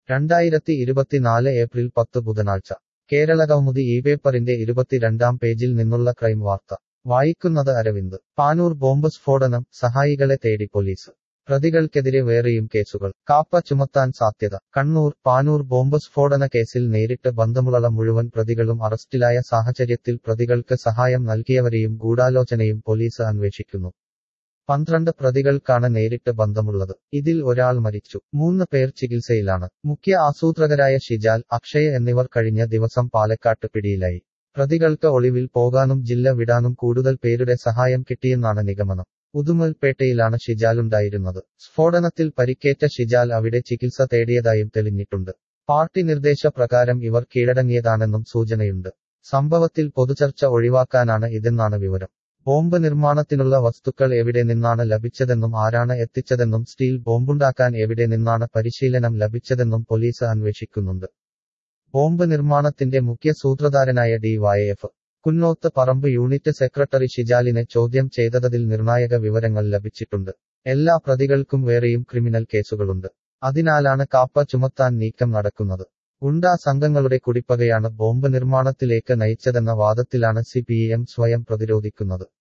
രണ്ടായിരത്തി ഇരുപത്തിനാല് ഏപ്രിൽ പത്ത് ബുധനാഴ്ച കേരളകൗമുദി ഈ പേപ്പറിന്റെ ഇരുപത്തിരണ്ടാം പേജിൽ നിന്നുള്ള ക്രൈം വാർത്ത വായിക്കുന്നത് അരവിന്ദ് പാനൂർ ബോംബ് സ്ഫോടനം സഹായികളെ തേടി പോലീസ് പ്രതികൾക്കെതിരെ വേറെയും കേസുകൾ കാപ്പ ചുമത്താൻ സാധ്യത കണ്ണൂർ പാനൂർ ബോംബ് സ്ഫോടന കേസിൽ നേരിട്ട് ബന്ധമുള്ള മുഴുവൻ പ്രതികളും അറസ്റ്റിലായ സാഹചര്യത്തിൽ പ്രതികൾക്ക് സഹായം നൽകിയവരെയും ഗൂഢാലോചനയും പോലീസ് അന്വേഷിക്കുന്നു പന്ത്രണ്ട് പ്രതികൾക്കാണ് നേരിട്ട് ബന്ധമുള്ളത് ഇതിൽ ഒരാൾ മരിച്ചു മൂന്ന് പേർ ചികിത്സയിലാണ് മുഖ്യ ആസൂത്രകരായ ഷിജാൽ അക്ഷയ് എന്നിവർ കഴിഞ്ഞ ദിവസം പാലക്കാട്ട് പിടിയിലായി പ്രതികൾക്ക് ഒളിവിൽ പോകാനും ജില്ല വിടാനും കൂടുതൽ പേരുടെ സഹായം കിട്ടിയെന്നാണ് നിഗമനം ഉദുമൽപേട്ടയിലാണ് ഷിജാലുണ്ടായിരുന്നത് സ്ഫോടനത്തിൽ പരിക്കേറ്റ ഷിജാൽ അവിടെ ചികിത്സ തേടിയതായും തെളിഞ്ഞിട്ടുണ്ട് പാർട്ടി നിർദ്ദേശപ്രകാരം ഇവർ കീഴടങ്ങിയതാണെന്നും സൂചനയുണ്ട് സംഭവത്തിൽ പൊതുചർച്ച ഒഴിവാക്കാനാണ് ഇതെന്നാണ് വിവരം ബോംബ് നിർമ്മാണത്തിനുള്ള വസ്തുക്കൾ എവിടെ നിന്നാണ് ലഭിച്ചതെന്നും ആരാണ് എത്തിച്ചതെന്നും സ്റ്റീൽ ബോംബുണ്ടാക്കാൻ എവിടെ നിന്നാണ് പരിശീലനം ലഭിച്ചതെന്നും പോലീസ് അന്വേഷിക്കുന്നുണ്ട് ബോംബ് നിർമ്മാണത്തിന്റെ മുഖ്യ സൂത്രധാരനായ ഡി വൈഎഫ് കുന്നോത്ത് പറമ്പ് യൂണിറ്റ് സെക്രട്ടറി ഷിജാലിനെ ചോദ്യം ചെയ്തതിൽ നിർണായക വിവരങ്ങൾ ലഭിച്ചിട്ടുണ്ട് എല്ലാ പ്രതികൾക്കും വേറെയും ക്രിമിനൽ കേസുകളുണ്ട് അതിനാലാണ് കാപ്പ ചുമത്താൻ നീക്കം നടക്കുന്നത് ഗുണ്ടാ സംഘങ്ങളുടെ കുടിപ്പകയാണ് ബോംബ് നിർമ്മാണത്തിലേക്ക് നയിച്ചതെന്ന വാദത്തിലാണ് സി സ്വയം പ്രതിരോധിക്കുന്നത്